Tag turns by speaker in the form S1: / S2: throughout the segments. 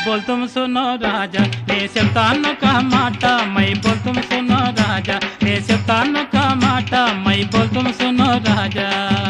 S1: बोल तुम सुनो राजा ने शैतान का माटा मैं बोल तुम सुनो राजा ने शैतान का माटा मैं बोल तुम सुनो राजा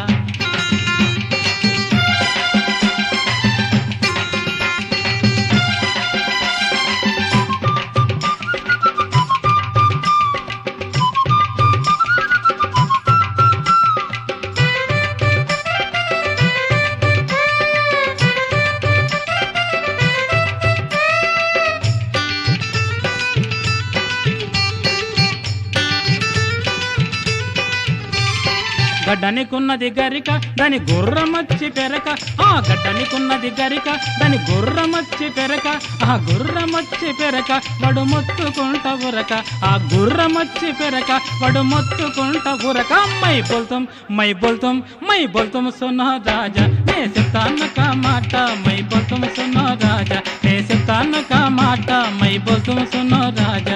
S1: గడ్డనికున్నది గరిక దాని గుర్రమచ్చి పెరక ఆ గడ్డనికున్నది గరిక దాని గుర్రమచ్చి పెరక ఆ గుర్రమచ్చి పెరక వడు మొత్తుకుంట ఉరక ఆ గుర్రమచ్చి పెరక వడు మొత్తుకుంట ఉరక మై బోల్తాం మై బోల్తాం మై బోల్తాం సున్నా రాజా నే చెప్తాను కా మాట మై బోల్తాం సున్నా రాజా నే చెప్తాను కా మాట మై బోల్తాం సున్నా రాజా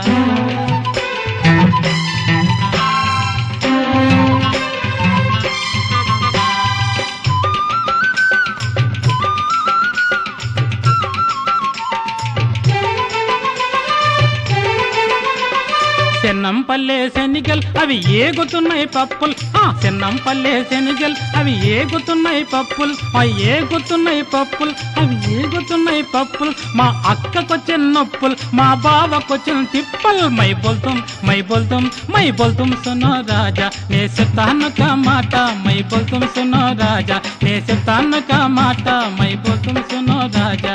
S1: చెన్నం పల్లె శనిగల్ అవి ఏగుతున్నాయి పప్పులు ఆ చెన్నం పల్లె శనిగల్ అవి ఏగుతున్నాయి పప్పులు ఆ ఏగుతున్నాయి పప్పులు అవి ఏగుతున్నాయి పప్పులు మా అక్కకొచ్చిన నొప్పులు మా బావకొచ్చిన తిప్పలు మై బోల్తాం మై బోల్తాం మై బోల్తాం సునో రాజా నే చెప్తాను కా మాట మై బోల్తాం సునో రాజా నే చెప్తాను కా మాట మై బోల్తాం సునో రాజా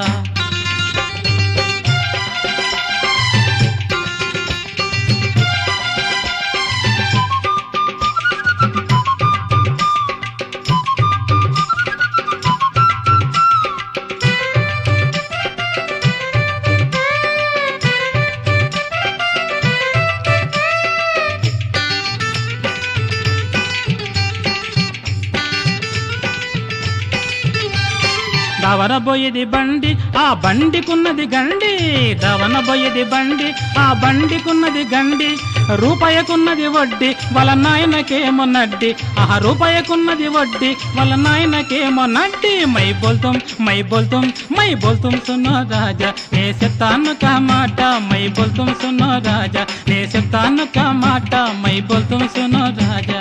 S1: దవనబోయేది బండి ఆ బండికున్నది గండి దవనబోయేది బండి ఆ బండికున్నది గండి రూపాయకున్నది వడ్డీ వాళ్ళ నాయనకేమో నడ్డి ఆ రూపాయకున్నది వడ్డీ వాళ్ళ నాయనకేమో నడ్డి మై బోల్తాం మై బోల్తాం మై బోల్తాం సున్నో రాజా నే చెప్తాను కా మాట మై బోల్తాం సున్నో రాజా నే చెప్తాను కా మాట మై బోల్తాం సున్నో రాజా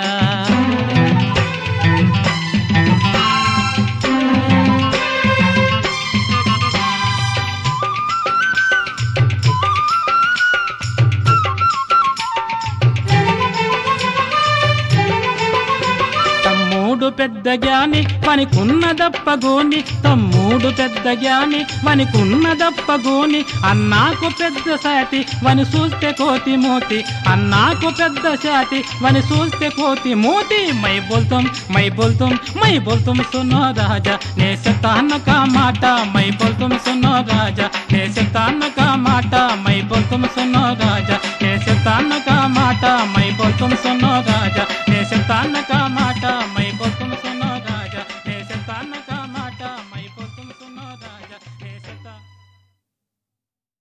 S1: తమ్ముడు పెద్ద జ్ఞాని పనికున్నదప్పగోని తమ్ముడు పెద్ద జ్ఞాని వనికున్నదప్పగోని అన్నాకు పెద్ద శాతి వని చూస్తే కోతి మోతి అన్నాకు పెద్ద శాతి వని చూస్తే కోతి మోతి మై బోల్తాం మై బోల్తాం మై బోల్తాం సునో రాజా నే శతాన్న కా మాట మై బోల్తాం సునో రాజా నే శతాన్న కా మాట మై బోల్తాం సునో రాజా నే శతాన్న కా మాట మై బోల్తాం సునో రాజా నే శతాన్న కా మాట మై